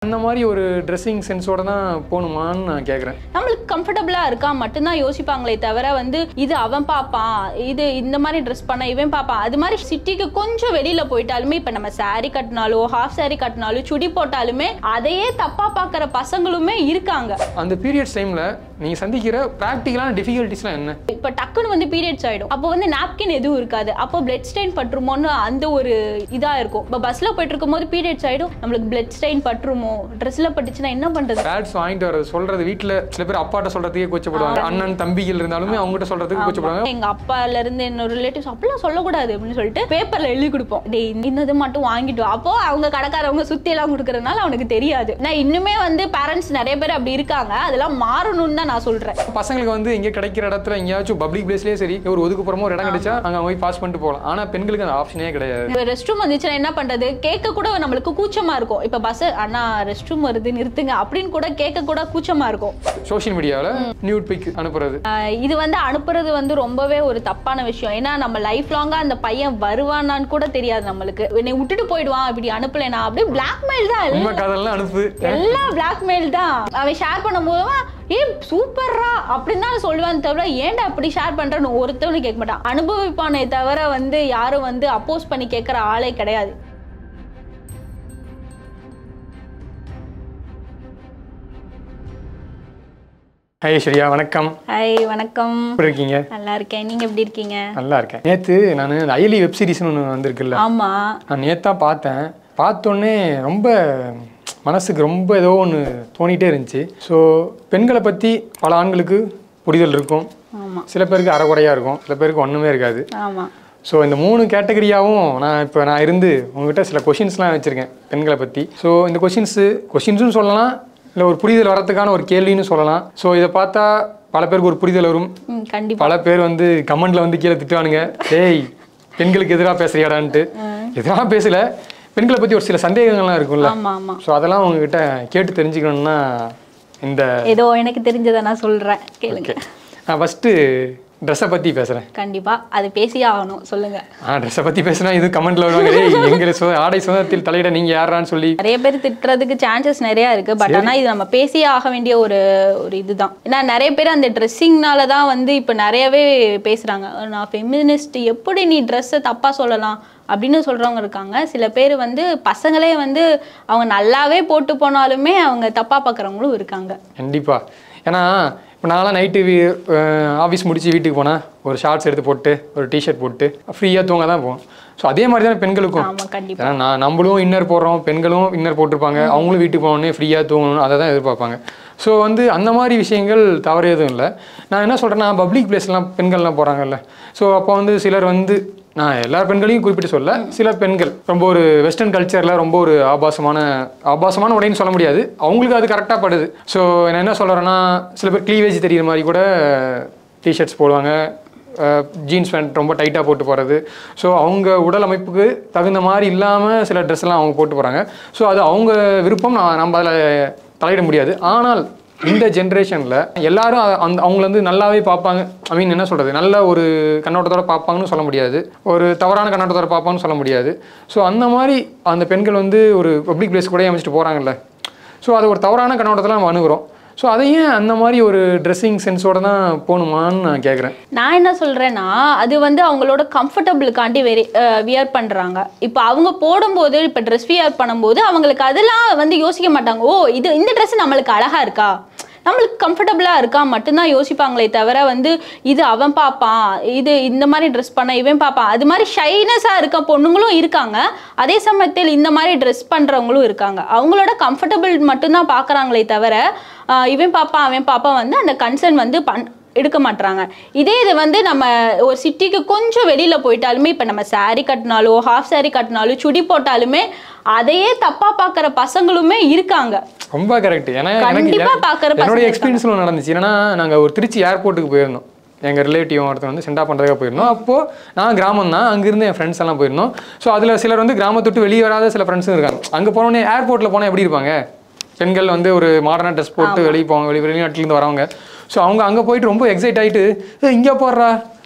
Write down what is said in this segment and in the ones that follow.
அந்த மாதிரி ஒரு ட்ரெஸ்ஸிங் சென்ஸோட தான் போகணுமான்னு நான் கேட்குறேன் நம்மளுக்கு கம்ஃபர்டபுளா இருக்கா மட்டும்தான் யோசிப்பாங்களே தவிர வந்து இது அவன் பாப்பான் இது இந்த மாதிரி ட்ரெஸ் பண்ண இவன் பாப்பான் அது மாதிரி சிட்டிக்கு கொஞ்சம் வெளியில போயிட்டாலுமே இப்ப நம்ம saree கட்டினாலும் ஹாஃப் saree கட்டினாலும் சுடி போட்டாலுமே அதையே தப்பா பாக்குற பசங்களுமே இருக்காங்க அந்த பீரியட்ஸ் டைமில் நீங்கள் சந்திக்கிற ப்ராக்டிக்கலான டிஃபிகல்ட்டிஸ்லாம் என்ன இப்ப டக்குன்னு வந்து பீரியட்ஸ் ஆயிடும் அப்போ வந்து நாப்கின் எதுவும் இருக்காது அப்போ பிளட் ஸ்டெயின் பட்டுருமோன்னு அந்த ஒரு இதா இருக்கும் இப்போ பஸ்ல போயிட்டு இருக்கும்போது பீரியட்ஸ் ஆயிடும் நம்மளுக்கு பிளட் ஸ்டெயின் பட்டுருமோ ட்ரெஸ்ல பட்டுச்சுன்னா என்ன பண்றது பேட்ஸ் வாங்கிட்டு வர்றது சொல்றது வீட்டில் சில பேர் அப்பாட்ட சொல்றதுக்கே கூச்சப்படுவாங்க அண்ணன் தம்பிகள் இருந்தாலுமே அவங்ககிட்ட சொல்றதுக்கு கூச்சப்படுவாங்க எங்க அப்பால இருந்து என்னோட ரிலேட்டிவ்ஸ் அப்படிலாம் சொல்லக்கூடாது அப்படின்னு சொல்லிட்டு பேப்பர்ல எழுதி கொடுப்போம் டேய் இந்த இது மட்டும் வாங்கிட்டு வா. அப்போ அவங்க கடைக்காரவங்க சுத்தி எல்லாம் கொடுக்கறதுனால அவனுக்கு தெரியாது நான் இன்னுமே வந்து பேரண்ட்ஸ் நிறைய பேர் அப்படி இருக்காங்க அதெல்லாம் மாறணும்னு தான் நான் சொல்றேன் பசங்களுக்கு வந்து இங்கே கிடைக்கிற இடத்துல எங்கேயாச்சும் பப்ளிக் பிளேஸ்லேயே சரி ஒரு ஒதுக்குப்புறமா ஒரு இடம் கிடைச்சா அங்கே போய் பாஸ் பண்ணிட்டு போகலாம் ஆனால் பெண்களுக்கு அந்த ஆப்ஷனே கிடையாது ரெஸ்ட் ரூம் வந்துச்சுன்னா என்ன பண்றது கேட்க கூட நம்மளுக்கு கூச்சமா இருக்கும் இப்ப பஸ் அண்ணா ரெஸ்ட் ரூம் வருது நிறுத்துங்க அப்படின்னு கூட கேட்க கூட கூச்சமா இருக்கும் சோஷியல் மீடியாவில் நியூட் பிக் அனுப்புறது ஆஹ் இது வந்து அனுப்புறது வந்து ரொம்பவே ஒரு தப்பான விஷயம் ஏன்னா நம்ம லைஃப் லாங்கா அந்த பையன் வருவானான்னு கூட தெரியாது நம்மளுக்கு என்னை விட்டுட்டு போயிடுவான் இப்படி அனுப்பலைனா அப்படியே பிளாக்மெயில் தான் எல்லாம். உண்மை காதல்லாம் அனுப்பு எல்லாம் பிளாக்மெயில் தான் அவன் ஷேர் பண்ணும்போது ஏ சூப்பர்ரா அப்படின்னு தான் சொல்லுவான் தவிர ஏன்டா அப்படி ஷேர் பண்றேன்னு ஒருத்தவனு கேட்க மாட்டான் அனுபவிப்பானே தவிர வந்து யாரும் வந்து அப்போஸ் பண்ணி கேட்கற ஆளே கிடையாது ஐஸ்வர்யா வணக்கம் ஹாய் வணக்கம் எப்படி இருக்கீங்க நல்லா இருக்கேன் நீங்க எப்படி இருக்கீங்க நல்லா இருக்கேன் நேற்று நான் இந்த ஐலி வெப் சீரிஸ்னு ஒன்று வந்திருக்குல்ல ஆமா நான் நேத்தா பார்த்தேன் பார்த்தோன்னே ரொம்ப மனசுக்கு ரொம்ப ஏதோ ஒன்று தோணிட்டே இருந்துச்சு ஸோ பெண்களை பற்றி பல ஆண்களுக்கு புரிதல் இருக்கும் ஆமா சில பேருக்கு அறகுறையாக இருக்கும் சில பேருக்கு ஒன்றுமே இருக்காது ஆமா ஸோ இந்த மூணு கேட்டகரியாவும் நான் இப்போ நான் இருந்து உங்ககிட்ட சில கொஷின்ஸ்லாம் வச்சுருக்கேன் பெண்களை பற்றி ஸோ இந்த கொஷின்ஸு கொஷின்ஸும் சொல்லலாம் இல்லை ஒரு புரிதல் வரதுக்கான ஒரு கேள்வின்னு சொல்லலாம் ஸோ இதை பார்த்தா பல பேருக்கு ஒரு புரிதல் வரும் ம், கண்டிப்பா பல பேர் வந்து கமெண்ட்ல வந்து கீழே திட்டுவானுங்க டேய் பெண்களுக்கு எதிராக பேசுறியாடான்ட்டு எதிராக பேசல பெண்களை பற்றி ஒரு சில சந்தேகங்கள்லாம் இருக்கும்ல ஆமா ஆமா ஸோ அதெல்லாம் உங்ககிட்ட கேட்டு தெரிஞ்சுக்கணும்னா இந்த ஏதோ எனக்கு தெரிஞ்சதை நான் சொல்றேன் கேளுங்க நான் ஃபஸ்ட்டு ட்ரெஸ்ஸை பற்றி பேசுகிறேன் கண்டிப்பா அது பேசியே ஆகணும் சொல்லுங்க ஆ ட்ரெஸ்ஸை பற்றி பேசுனா இது கமெண்ட்ல வருவாங்க டேய் எங்கள் சுத ஆடை சுதந்திரத்தில் தலையிட நீங்கள் யாரான்னு சொல்லி நிறைய பேர் திட்டுறதுக்கு சான்சஸ் நிறைய இருக்கு பட் ஆனா இது நம்ம பேசியே ஆக வேண்டிய ஒரு ஒரு இதுதான் ஏன்னா நிறைய பேர் அந்த ட்ரெஸ்ஸிங்னால தான் வந்து இப்போ நிறையவே பேசுறாங்க நான் ஃபெமினிஸ்ட் எப்படி நீ ட்ரெஸ்ஸை தப்பா சொல்லலாம் அப்படின்னு சொல்றவங்க இருக்காங்க சில பேர் வந்து பசங்களே வந்து அவங்க நல்லாவே போட்டு போனாலுமே அவங்க தப்பா பார்க்குறவங்களும் இருக்காங்க கண்டிப்பாக ஏன்னா இப்போ நான்லாம் நைட்டு ஆஃபீஸ் முடிச்சு வீட்டுக்கு போனால் ஒரு ஷார்ட்ஸ் எடுத்து போட்டு ஒரு டிஷர்ட் போட்டு ஃப்ரீயாக தூங்க தான் போவோம் ஸோ அதே மாதிரி தான் பெண்களுக்கும் ஆமா கண்டிப்பா ஏன்னா நான் நம்மளும் இன்னர் போடுறோம் பெண்களும் இன்னர் போட்டிருப்பாங்க அவங்களும் வீட்டுக்கு போனோடனே ஃப்ரீயாக தூங்கணும் அதை தான் எதிர்பார்ப்பாங்க ஸோ வந்து அந்த மாதிரி விஷயங்கள் தவறு எதுவும் இல்லை நான் என்ன சொல்கிறேன்னா பப்ளிக் பிளேஸ்லாம் பெண்கள்லாம் போகிறாங்கல்ல ஸோ அப்போ வந்து சிலர் வந்து நான் எல்லா பெண்களையும் குறிப்பிட்டு சொல்ல சில பெண்கள் ரொம்ப ஒரு வெஸ்டர்ன் கல்ச்சரில் ரொம்ப ஒரு ஆபாசமான ஆபாசமான உடைன்னு சொல்ல முடியாது அவங்களுக்கு அது கரெக்டாக படுது ஸோ நான் என்ன சொல்கிறேன்னா சில பேர் க்ளீவேஜ் தெரியுற மாதிரி கூட டிஷர்ட்ஸ் போடுவாங்க ஜீன்ஸ் பேண்ட் ரொம்ப டைட்டாக போட்டு போகிறது ஸோ அவங்க உடல் அமைப்புக்கு தகுந்த மாதிரி இல்லாமல் சில ட்ரெஸ் எல்லாம் அவங்க போட்டு போகிறாங்க ஸோ அது அவங்க விருப்பம் நான் நம்ம அதில் தலையிட முடியாது ஆனால் இந்த ஜென்ரேஷனில் எல்லாரும் அ- அந்த அவங்கள வந்து நல்லாவே பார்ப்பாங்க ஐ மீன் என்ன சொல்கிறது நல்ல ஒரு கண்ணோட்டத்தோட பார்ப்பாங்கன்னு சொல்ல முடியாது ஒரு தவறான கண்ணோட்டத்தோட பார்ப்பாங்கன்னு சொல்ல முடியாது ஸோ அந்த மாதிரி அந்த பெண்கள் வந்து ஒரு பப்ளிக் பிளேஸ் கூட அமைச்சிட்டு போகிறாங்கல்ல ஸோ அது ஒரு தவறான கண்ணோட்டத்தில் நம்ம அணுகுறோம் ஸோ அதையும் அந்த மாதிரி ஒரு ட்ரெஸ்ஸிங் சென்ஸோட தான் போகணுமான்னு நான் கேட்குறேன் நான் என்ன சொல்றேன்னா அது வந்து அவங்களோட கம்ஃபர்டபுளுக்காண்டி வெரி வியர் பண்றாங்க இப்போ அவங்க போடும்போது இப்போ ட்ரெஸ் வியர் பண்ணும்போது அவங்களுக்கு அதெல்லாம் வந்து யோசிக்க மாட்டாங்க ஓ இது இந்த ட்ரெஸ் நம்மளுக்கு அழகா இருக்கா நம்மளுக்கு கம்ஃபர்டபுளாக இருக்கா மட்டும்தான் யோசிப்பாங்களே தவிர வந்து இது அவன் பார்ப்பான் இது இந்த மாதிரி ட்ரெஸ் பண்ண இவன் பார்ப்பான் அது மாதிரி ஷைனஸாக இருக்க பொண்ணுங்களும் இருக்காங்க அதே சமயத்தில் இந்த மாதிரி ட்ரெஸ் பண்ணுறவங்களும் இருக்காங்க அவங்களோட கம்ஃபர்டபுள் மட்டும்தான் பார்க்குறாங்களே தவிர ஆஹ் இவன் பார்ப்பான் அவன் பார்ப்பான் வந்து அந்த கன்சர்ன் வந்து பண் எடுக்க மாட்றாங்க இதே இது வந்து நம்ம ஒரு சிட்டிக்கு கொஞ்சம் வெளியில போயிட்டாலுமே இப்ப நம்ம saree கட்டினாலோ ஹாஃப் saree கட்டினாலும் சுடி போட்டாலுமே அதையே தப்பா பார்க்குற பசங்களுமே இருக்காங்க ரொம்ப கரெக்ட் ஏன்னா எனக்கு கண்டிப்பா என்- பார்க்குற என்னுடைய பசங்க எக்ஸ்பீரியன்ஸில் நடந்துச்சு என்னன்னா நாங்கள் ஒரு திருச்சி ஏர்போர்ட்டுக்கு போயிருந்தோம் எங்கள் ரிலேட்டிவ் ஒருத்தர் வந்து சென்டா பண்ணுறதுக்காக போயிருந்தோம் அப்போது நான் கிராமம் தான் அங்கேருந்து என் ஃப்ரெண்ட்ஸ் எல்லாம் போயிருந்தோம் ஸோ அதில் சிலர் வந்து கிராமத்தை விட்டு வெளியே வராத சில ஃப்ரெண்ட்ஸும் இருக்காங்க அங்கே போனோடனே ஏர்போர்ட்டில் போனால் எப்படி இருப்பாங்க பெண்கள் வந்து ஒரு மாடர்னாக ட்ரெஸ் போட்டு வெளியே போவாங்க வெளி வெளிநாட்டிலேருந்து வரவங்க ஸோ அவங்க அங்கே போயிட்டு ரொம்ப எக்ஸைட் ஆகிட்டு இங்கே போடுறா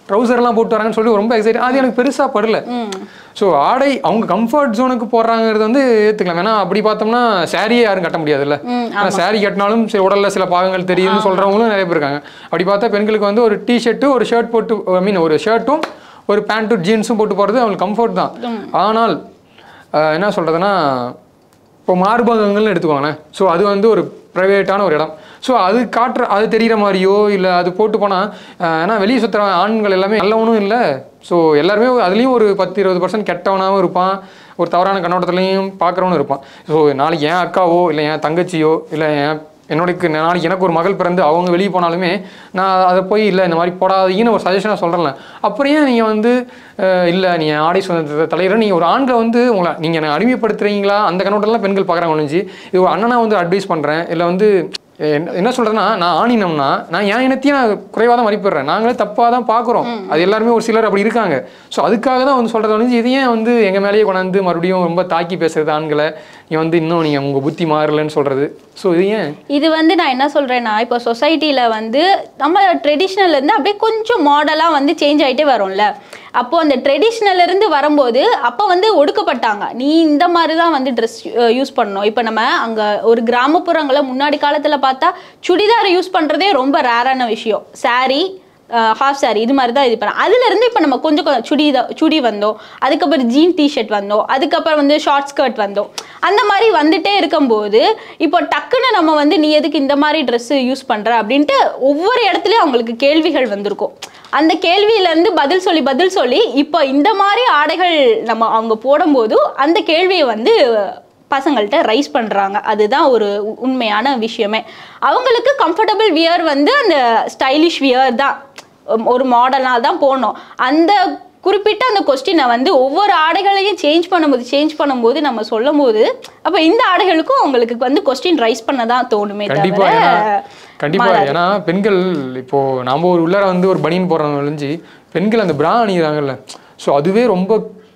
ட்ரௌசர்லாம் போட்டு வராங்கன்னு சொல்லி ரொம்ப எக்ஸைட் அது எனக்கு பெருசா படல ஸோ ஆடை அவங்க கம்ஃபர்ட் ஜோனுக்கு போடுறாங்கிறது வந்து ஏற்றுக்கலாம் ஏன்னா அப்படி பார்த்தோம்னா சாரியே யாரும் கட்ட முடியாதுல்ல ஆனால் சாரி கட்டினாலும் சரி உடல்ல சில பாகங்கள் தெரியுதுன்னு சொல்றவங்களும் நிறைய பேர் இருக்காங்க அப்படி பார்த்தா பெண்களுக்கு வந்து ஒரு டிஷர்ட்டு ஒரு ஷர்ட் போட்டு ஐ மீன் ஒரு ஷர்ட்டும் ஒரு பேண்ட்டும் ஜீன்ஸும் போட்டு போகிறது அவங்களுக்கு கம்ஃபர்ட் தான் ஆனால் அஹ், என்ன சொல்றதுன்னா இப்போ மார்பகங்கள்னு எடுத்துக்கோங்களேன் ஸோ அது வந்து ஒரு ப்ரைவேட்டான ஒரு இடம் ஸோ அது காட்டுற அது தெரிகிற மாதிரியோ இல்லை அது போட்டு போனால் ஏன்னா வெளியே சுற்றுற ஆண்கள் எல்லாமே நல்லவனும் இல்லை ஸோ எல்லாருமே அதுலேயும் ஒரு பத்து இருபது பர்சன்ட் கெட்டவனாகவும் இருப்பான் ஒரு தவறான கண்ணோட்டத்துலையும் பார்க்குறவனும் இருப்பான் ஸோ நாளைக்கு என் அக்காவோ இல்லை என் தங்கச்சியோ இல்லை என் என்னோடக்கு நாளைக்கு எனக்கு ஒரு மகள் பிறந்து அவங்க வெளியே போனாலுமே நான் அதை போய் இல்லை இந்த மாதிரி போடாதீங்கன்னு ஒரு சஜஷனாக சொல்கிறேன் அப்புறம் ஏன் நீங்கள் வந்து இல்லை நீ ஆடை சுதந்திரத்தை தலைவர் நீங்கள் ஒரு ஆண்களை வந்து உங்களை நீங்கள் என்னை அடிமைப்படுத்துறீங்களா அந்த கண்ணோட்டம்லாம் பெண்கள் பார்க்குறாங்க ஒழிஞ்சு இது ஒரு அண்ணனா வந்து அட்வைஸ் பண்ணுறேன் இல்லை வந்து என்ன- என்ன சொல்கிறேன்னா நான் ஆணினம்னா நான் என் இனத்தையும் நான் குறைவாக தான் மதிப்பிடுறேன் நாங்களே தப்பாக தான் பார்க்குறோம் அது எல்லாருமே ஒரு சிலர் அப்படி இருக்காங்க ஸோ அதுக்காக தான் வந்து சொல்கிறது ஒழிஞ்சு இது ஏன் வந்து எங்கள் மேலேயே கொண்டாந்து மறுபடியும் ரொம்ப தாக்கி பேசுறது ஆண்களை நீ வந்து இன்னும் நீங்கள் உங்கள் புத்தி மாறலன்னு சொல்கிறது ஸோ இது ஏன் இது வந்து நான் என்ன சொல்றேன்னா இப்போ சொசைட்டில வந்து நம்ம ட்ரெடிஷ்னல் இருந்து அப்படியே கொஞ்சம் மாடலா வந்து சேஞ்ச் ஆயிட்டே வரும்ல அப்போ அந்த ட்ரெடிஷ்னல் இருந்து வரும்போது அப்போ வந்து ஒடுக்கப்பட்டாங்க நீ இந்த மாதிரி தான் வந்து ட்ரெஸ் யூஸ் பண்ணணும் இப்போ நம்ம அங்க ஒரு கிராமப்புறங்களை முன்னாடி காலத்துல பார்த்தா சுடிதார் யூஸ் பண்றதே ரொம்ப ரேரான விஷயம் saree ஹாஃப் saree இது மாதிரி தான் இது பண்ண அதுல இருந்து இப்போ நம்ம கொஞ்சம் கொஞ்சம் சுடி தான் சுடி வந்தோம் அதுக்கப்புறம் ஜீன் டிஷர்ட் வந்தோம் அதுக்கப்புறம் வந்து ஷார்ட் ஸ்கர்ட் வந்தோம் அந்த மாதிரி வந்துட்டே இருக்கும்போது இப்போ டக்குன்னு நம்ம வந்து நீ எதுக்கு இந்த மாதிரி ட்ரெஸ் யூஸ் பண்ற அப்படின்ட்டு ஒவ்வொரு இடத்துலயும் அவங்களுக்கு கேள்விகள் வந்திருக்கும் அந்த கேள்வியில இருந்து பதில் சொல்லி பதில் சொல்லி இப்போ இந்த மாதிரி ஆடைகள் நம்ம அவங்க போடும்போது அந்த கேள்வியை வந்து பசங்கள்கிட்ட ரைஸ் பண்ணுறாங்க அதுதான் ஒரு உ- உண்மையான விஷயமே அவங்களுக்கு கம்ஃபர்டபுள் வியர் வந்து அந்த ஸ்டைலிஷ் வியர் தான் உம், ஒரு மாடலாக தான் போடணும் அந்த குறிப்பிட்ட அந்த கொஸ்டினை வந்து ஒவ்வொரு ஆடைகளையும் சேஞ்ச் பண்ணும்போது சேஞ்ச் பண்ணும்போது நம்ம சொல்லும்போது அப்போ இந்த ஆடைகளுக்கும் அவங்களுக்கு வந்து கொஸ்டின் ரைஸ் பண்ண தான் தோணுமே கண்டிப்பா தவிர ஏன்னா கண்டிப்பா ஏன்னா பெண்கள் இப்போ நாம ஒரு உள்ளார வந்து ஒரு பனியன் போடுறவங்க ஒழிஞ்சு பெண்கள் அந்த பிரா அணிகிறாங்கல்ல ஸோ அதுவே ரொம்ப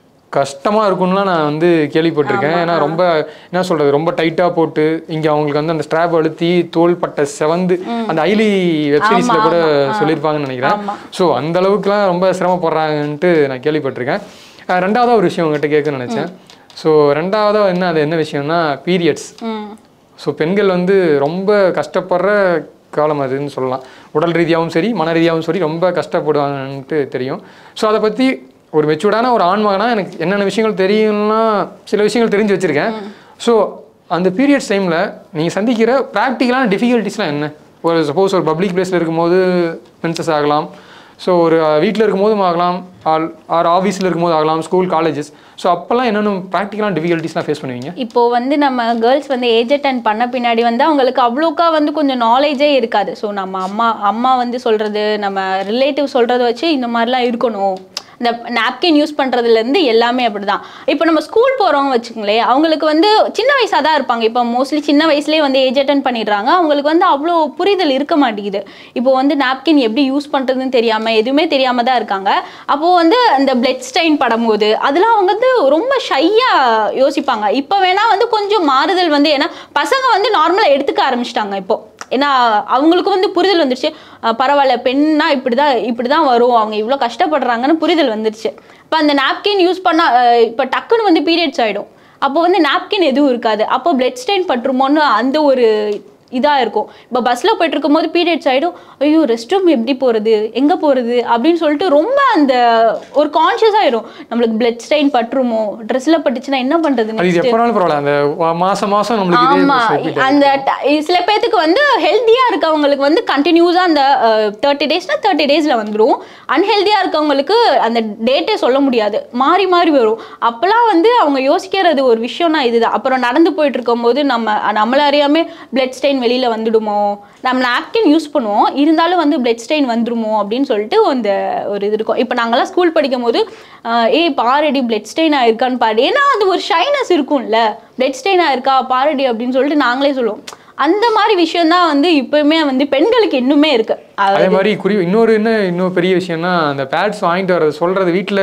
கஷ்டமா இருக்கும்லாம் நான் வந்து கேள்விப்பட்டிருக்கேன் ஏன்னா ரொம்ப என்ன சொல்றது ரொம்ப டைட்டா போட்டு இங்க அவங்களுக்கு வந்து அந்த ஸ்ட்ராப் அழுத்தி தோல் பட்டை செவந்து அந்த ஐலி வெப்சீரிஸ்ல கூட சொல்லியிருப்பாங்கன்னு நினைக்கிறேன் ஸோ அந்த அளவுக்குலாம் ரொம்ப சிரமப்படுறாங்கன்ட்டு நான் கேள்விப்பட்டிருக்கேன் அஹ் ரெண்டாவதா ஒரு விஷயம் உங்ககிட்ட கேட்கணும்னு நினைச்சேன் ஸோ ரெண்டாவதா என்ன அது என்ன விஷயம்னா பீரியட்ஸ் ம் ஸோ பெண்கள் வந்து ரொம்ப கஷ்டப்படுற காலம் அதுன்னு சொல்லலாம் உடல் ரீதியாகவும் சரி மன ரீதியாகவும் சரி ரொம்ப கஷ்டப்படுவாங்கன்ட்டு தெரியும் ஸோ அதை பற்றி ஒரு மெச்சூர்டான ஒரு ஆண்மகனா எனக்கு என்னென்ன விஷயங்கள் தெரியும்னா சில விஷயங்கள் தெரிஞ்சு வச்சுருக்கேன் ஸோ அந்த பீரியட்ஸ் டைமில் நீங்கள் சந்திக்கிற ப்ராக்டிக்கலான டிஃபிகல்ட்டிஸ்லாம் என்ன ஒரு சப்போஸ் ஒரு பப்ளிக் பிளேஸில் இருக்கும்போது மென்சஸ் ஆகலாம் ஸோ ஒரு வீட்டில் இருக்கும்போதும் ஆகலாம் ஆல் ஆர் ஆஃபீஸில் இருக்கும்போது ஆகலாம் ஸ்கூல் காலேஜஸ் ஸோ அப்போல்லாம் என்னென்ன ப்ராக்டிக்கலான டிஃபிகல்ட்டிஸ்லாம் ஃபேஸ் பண்ணுவீங்க இப்போ வந்து நம்ம கேர்ள்ஸ் வந்து ஏஜ் அட்டன் பண்ண பின்னாடி வந்து அவங்களுக்கு அவ்வளோக்கா வந்து கொஞ்சம் நாலேஜே இருக்காது ஸோ நம்ம அம்மா அம்மா வந்து சொல்றது நம்ம ரிலேட்டிவ் சொல்றத வச்சு இந்த மாதிரிலாம் இருக்கணும் இந்த நாப்கின் யூஸ் பண்றதுலேருந்து எல்லாமே அப்படிதான் இப்போ நம்ம ஸ்கூல் போகிறவங்க வச்சுக்கோங்களேன் அவங்களுக்கு வந்து சின்ன வயசாக தான் இருப்பாங்க இப்போ மோஸ்ட்லி சின்ன வயசுலேயே வந்து ஏஜ் அட்டன் பண்ணிடுறாங்க அவங்களுக்கு வந்து அவ்வளோ புரிதல் இருக்க மாட்டேங்குது இப்போ வந்து நாப்கின் எப்படி யூஸ் பண்ணுறதுன்னு தெரியாமல் எதுவுமே தெரியாமல் தான் இருக்காங்க அப்போது வந்து அந்த பிளட் ஸ்டைன் படும்போது அதெல்லாம் அவங்க வந்து ரொம்ப ஷையாக யோசிப்பாங்க இப்போ வேணா வந்து கொஞ்சம் மாறுதல் வந்து ஏன்னா பசங்க வந்து நார்மலாக எடுத்துக்க ஆரம்பிச்சிட்டாங்க இப்போ ஏன்னா அவங்களுக்கு வந்து புரிதல் வந்துருச்சு அஹ் பரவாயில்ல பெண்ணா இப்படி தான் இப்படி தான் வரும் அவங்க இவ்வளோ கஷ்டப்படுறாங்கன்னு புரிதல் வந்துருச்சு இப்போ அந்த நாப்கின் யூஸ் பண்ணால் இப்போ டக்குன்னு வந்து பீரியட்ஸ் ஆகிடும் அப்போ வந்து நாப்கின் எதுவும் இருக்காது அப்போ பிளட் ஸ்டெயின் பட்டுருமோன்னு அந்த ஒரு இதாக இருக்கும் இப்போ பஸ்ஸில் போயிட்டு இருக்கும்போது பீரியட்ஸ் ஆகிடும் ஐயோ ரெஸ்ட் ரூம் எப்படி போகிறது எங்கே போகிறது அப்படின்னு சொல்லிட்டு ரொம்ப அந்த ஒரு கான்ஷியஸ் ஆயிடும் நம்மளுக்கு பிளட் ஸ்டெயின் பட்டுருமோ ட்ரெஸ்ஸில் பட்டுச்சுன்னா என்ன பண்ணுறது அது இது எப்போனாலும் பரவாயில்ல அந்த வா- மாசம் மாசம் நம்மளுக்கு இதே ஆமா repeat அந்த ட- சில பேத்துக்கு வந்து ஹெல்த்தியா இருக்கவங்களுக்கு வந்து கண்டினியூஸா அந்த தேர்ட்டி டேஸ்னா தேர்ட்டி டேஸ்ல வந்துடும் அன்ஹெல்தியா இருக்கவங்களுக்கு அந்த டேட்டே சொல்ல முடியாது மாறி மாறி வரும் அப்பெல்லாம் வந்து அவங்க யோசிக்கிறது ஒரு விஷயம்னா இதுதான் அப்புறம் நடந்து போயிட்டு இருக்கும்போது நம்ம நம்மள அறியாம பிளட் ஸ்டெயின் வெளியில வந்துடுமோ நம்ம நாப்கின் யூஸ் பண்ணுவோம் இருந்தாலும் வந்து பிளட் ஸ்டெயின் வந்துருமோ அப்படின்னு சொல்லிட்டு அந்த ஒரு இது இருக்கும் இப்போ நாங்கெல்லாம் ஸ்கூல் படிக்கும் போது ஆஹ் ஏய் பாரடி பிளட் ஸ்டெயின் ஆயிருக்கான்னு பாரு ஏன்னா அது ஒரு ஷைனஸ் இருக்கும்ல பிளட் ஸ்டெயின் ஆயிருக்கா பாரடி அப்படின்னு சொல்லிட்டு நாங்களே சொல்லுவோம் அந்த மாதிரி விஷயம் தான் வந்து இப்பவுமே வந்து பெண்களுக்கு இன்னுமே இருக்கு அது- அதே மாதிரி குறி இன்னொரு என்ன இன்னொரு பெரிய விஷயம்னா அந்த பேட்ஸ் வாங்கிட்டு வர்றது சொல்றது வீட்டில்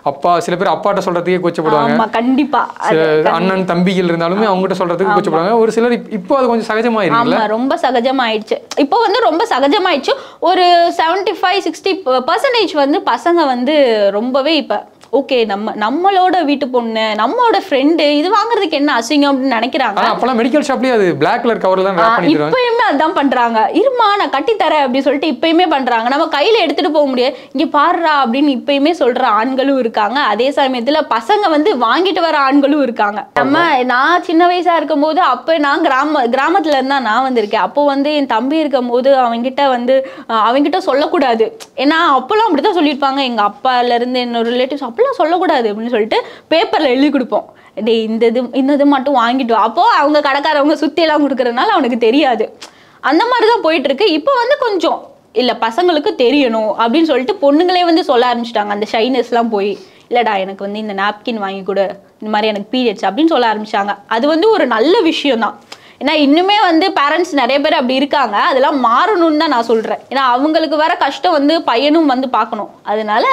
அப்பா சில பேர் அப்பாட்ட சொல்றதுக்கே கூச்சப்படுவாங்க ஆமா கண்டிப்பா சில அது அண்ணன் தம்பிகள் இருந்தாலுமே அவங்ககிட்ட சொல்றதுக்கு கூச்சப்படுவாங்க ஒரு சிலர் இப்- இப்போ அது கொஞ்சம் சகஜமாயிருக்குல்ல ஆமா ரொம்ப சகஜமாயிடுச்சு இப்போ வந்து ரொம்ப சகஜமாயிடுச்சு ஒரு 75 ஃபைவ் சிக்ஸ்டி பர்சன்டேஜ் வந்து பசங்க வந்து ரொம்பவே இப்ப ஓகே நம்ம நம்மளோட வீட்டு பொண்ணு நம்மளோட ஃப்ரெண்டு இது வாங்குறதுக்கு என்ன அசிங்கம் அப்படின்னு நினைக்கிறாங்க ஆனா அப்பெல்லாம் மெடிக்கல் ஷாப்லயே அது பிளாக் கலர் கவர்ல தான் ரேப் பண்ணி தருவாங்க இப்பயுமே அதான் பண்றாங்க இருமா நான் கட்டி தரேன் அப்படி சொல்லிட்டு இப்பயுமே பண்றாங்க நம்ம கையில எடுத்துட்டு போக முடியாது இங்க பாருடா அப்படின்னு இப்பயுமே சொல்ற ஆண்களும் இருக்காங்க அதே சமயத்துல பசங்க வந்து வாங்கிட்டு வர ஆண்களும் இருக்காங்க நம்ம நான் சின்ன வயசா இருக்கும்போது அப்ப நான் கிராம கிராமத்துல இருந்தா நான் வந்திருக்கேன் அப்போ வந்து என் தம்பி இருக்கும்போது அவன்கிட்ட வந்து அஹ், அவன்கிட்ட சொல்லக்கூடாது ஏன்னா அப்பெல்லாம் அப்படிதான் சொல்லியிருப்பாங்க எங்க அப்பால இருந்து என்னோட ரிலேட்டிவ்ஸ் அப்பெல்லாம் சொல்லக்கூடாது அப்படின்னு சொல்லிட்டு பேப்பர்ல எழுதி கொடுப்போம் டேய் இந்த இது இந்த இது மட்டும் வாங்கிட்டு வா அப்போ அவங்க கடைக்காரவங்க சுத்தி எல்லாம் கொடுக்கறதுனால அவனுக்கு தெரியாது அந்த மாதிரி தான் போயிட்டு இருக்கு இப்போ வந்து கொஞ்சம் இல்ல பசங்களுக்கு தெரியணும் அப்படின்னு சொல்லிட்டு பொண்ணுங்களே வந்து சொல்ல ஆரம்பிச்சிட்டாங்க அந்த ஷைனஸ்லாம் போய் இல்லடா எனக்கு வந்து இந்த நாப்கின் வாங்கி கொடு இந்த மாதிரி எனக்கு பீரியட்ஸ் அப்படின்னு சொல்ல ஆரம்பிச்சாங்க அது வந்து ஒரு நல்ல விஷயம் தான் ஏன்னா இன்னுமே வந்து பேரண்ட்ஸ் நிறைய பேர் அப்படி இருக்காங்க அதெல்லாம் மாறணும்னு தான் நான் சொல்றேன் ஏன்னா அவங்களுக்கு வர கஷ்டம் வந்து பையனும் வந்து பார்க்கணும் அதனால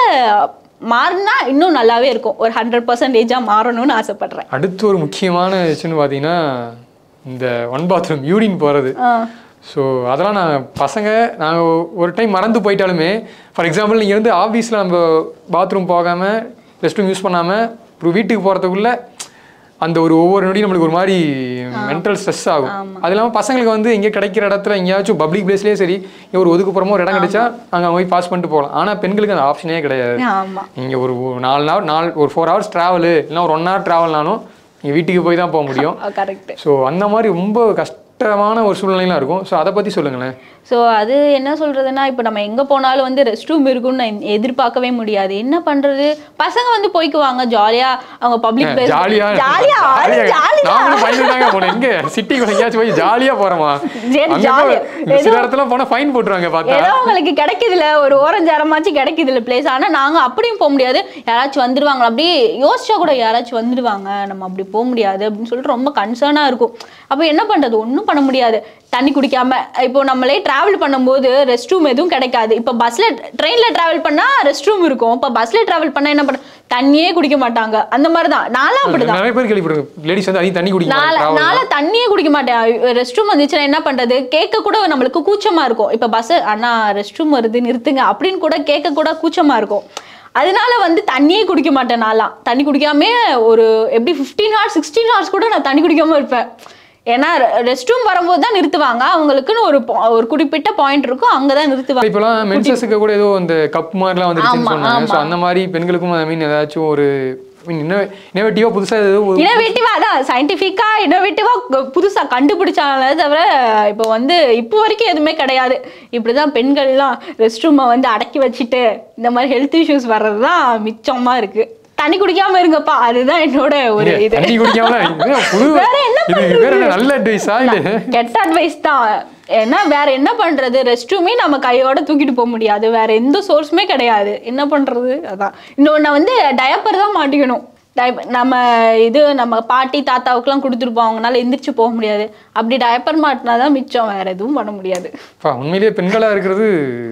மாறினா இன்னும் நல்லாவே இருக்கும் ஒரு ஹண்ட்ரட் பர்சன்டேஜாக மாறணும்னு ஆசைப்படுறேன் அடுத்து ஒரு முக்கியமான விஷயம்னு பார்த்தீங்கன்னா இந்த ஒன் பாத்ரூம் யூரின் போகிறது ஸோ அதெல்லாம் நான் பசங்க நாங்கள் ஒரு டைம் மறந்து போயிட்டாலுமே ஃபார் எக்ஸாம்பிள் நீங்கள் இருந்து ஆஃபீஸில் நம்ம பாத்ரூம் போகாமல் ரெஸ்ட் ரூம் யூஸ் பண்ணாமல் அப்புறம் வீட்டுக்கு போகிறதுக்குள்ள அந்த ஒரு ஒவ்வொரு நொடியும் நம்மளுக்கு ஒரு மாதிரி மென்டல் ஸ்ட்ரெஸ் ஆகும் அது இல்லாமல் பசங்களுக்கு வந்து எங்கே கிடைக்கிற இடத்துல எங்கேயாச்சும் பப்ளிக் பிளேஸ்லேயே சரி இங்க ஒரு ஒதுக்குப்புறமோ ஒரு இடம் கிடைச்சா அங்கே போய் பாஸ் பண்ணிட்டு போகலாம் ஆனால் பெண்களுக்கு அந்த ஆப்ஷனே கிடையாது ஆமா நீங்கள் ஒரு ஒரு நாலு நாள் நாலு ஒரு ஃபோர் ஹவர்ஸ் ட்ராவலு இல்லைனா ஒரு ஒன் ஹவர் ட்ராவல்னாலும் நீங்கள் வீட்டுக்கு போய் தான் போக முடியும் கரெக்ட் ஸோ அந்த மாதிரி ரொம்ப கஷ்டமான ஒரு சூழ்நிலைலாம் இருக்கும் ஸோ அதை பற்றி சொல்லுங்களேன் ஸோ அது என்ன சொல்றதுன்னா இப்போ நம்ம எங்க போனாலும் வந்து ரெஸ்ட் ரூம் இருக்கும்னு நான் எதிர்பார்க்கவே முடியாது என்ன பண்றது பசங்க வந்து போய்க்குவாங்க ஜாலியா அவங்க பப்ளிக் பிளேஸ் ஜாலியா ஜாலியா ஜாலியா நாங்களும் ஃபைன் தாங்க போனோம் எங்க சிட்டிக்குள்ள எங்கேயாச்சும் போய் ஜாலியா போறோமா சரி, அங்க jolly. போய் சில இடத்துல போனா ஃபைன் போட்டுருவாங்க பார்த்தா ஏதோ உங்களுக்கு கிடைக்குதுல ஒரு ஓரஞ்சு அரமாச்சும் கிடைக்குதுல பிளேஸ் ஆனா நாங்க அப்படியும் போக முடியாது யாராச்சும் வந்துடுவாங்க அப்படியே யோசிச்சா கூட யாராச்சும் வந்துடுவாங்க நம்ம அப்படி போக முடியாது அப்படின்னு சொல்லிட்டு ரொம்ப கன்சர்னா இருக்கும் அப்போ என்ன பண்றது ஒண்ணும் பண்ண முடியாது தண்ணி குடிக்காம இப்போ நம்மளே டிராவல் பண்ணும்போது ரெஸ்ட் ரூம் எதுவும் கிடைக்காது இப்போ பஸ்ல ட்ரெயின்ல டிராவல் பண்ணா ரெஸ்ட் ரூம் இருக்கும் இப்போ பஸ்ல டிராவல் பண்ணா என்ன பண்ண தண்ணியே குடிக்க மாட்டாங்க அந்த மாதிரி தான் நானும் அப்படிதான் நிறைய பேர் கேள்விப்படுங்க லேடிஸ் வந்து அதிகம் தண்ணி குடிக்க நாளை மாட்டாங்க நாளை தண்ணியே குடிக்க மாட்டேன் ரெஸ்ட் ரூம் வந்துச்சுன்னா என்ன பண்றது கேட்க கூட நம்மளுக்கு கூச்சமா இருக்கும் இப்ப பஸ் அண்ணா ரெஸ்ட் ரூம் வருது நிறுத்துங்க அப்படின்னு கூட கேட்க கூட கூச்சமா இருக்கும் அதனால வந்து தண்ணியே குடிக்க மாட்டேன் நான்லாம் தண்ணி குடிக்காம ஒரு எப்படி ஃபிஃப்டீன் ஹவர்ஸ் சிக்ஸ்டீன் ஹவர்ஸ் கூட நான் தண்ணி குடிக்காம இருப்பேன் ஏன்னா ரெஸ்ட் ரூம் வரும்போது தான் நிறுத்துவாங்க அவங்களுக்குன்னு ஒரு po- ஒரு குறிப்பிட்ட பாயிண்ட் இருக்கும் அங்கே தான் நிறுத்துவாங்க இப்போலாம் மென்சஸுக்கு கூட ஏதோ இந்த கப் மாதிரிலாம் வந்துருச்சுன்னு ஆமா, சொன்னாங்க ஸோ அந்த மாதிரி பெண்களுக்கும் ஐ மீன் ஏதாச்சும் ஒரு இன்னோவேட்டிவாக புதுசாக ஏதோ ஒரு இனோவேட்டிவா அதான் சயின்டிஃபிக்கா இனோவேட்டிவா புதுசா கண்டுபிடிச்சாங்களே தவிர இப்போ வந்து இப்போ வரைக்கும் எதுவுமே கிடையாது இப்படிதான் பெண்கள்லாம் ரெஸ்ட் ரூமை வந்து அடக்கி வச்சுட்டு இந்த மாதிரி ஹெல்த் இஷ்யூஸ் வர்றது தான் மிச்சமா இருக்கு தண்ணி குடிக்காம இருங்கப்பா அதுதான் என்னோட ஒரு இது தண்ணி குடிக்காம இது புது வேற என்ன இது வேற என்ன நல்ல அட்வைஸா இல்லை கெட்ட அட்வைஸ் தான் ஏன்னா வேற என்ன பண்றது ரெஸ்ட் ரூமே நம்ம கையோட தூக்கிட்டு போக முடியாது வேற எந்த சோர்ஸுமே கிடையாது என்ன பண்றது அதான் இன்னொன்று வந்து டயப்பர் தான் மாட்டிக்கணும் diaper- நம்ம இது நம்ம பாட்டி தாத்தாவுக்குலாம் கொடுத்துருப்போம் அவங்களால எந்திரிச்சு போக முடியாது அப்படி டயப்பர் மாட்டினா தான் மிச்சம் வேற எதுவும் பண்ண முடியாது அப்பா, உண்மையிலேயே பெண்களா இருக்கிறது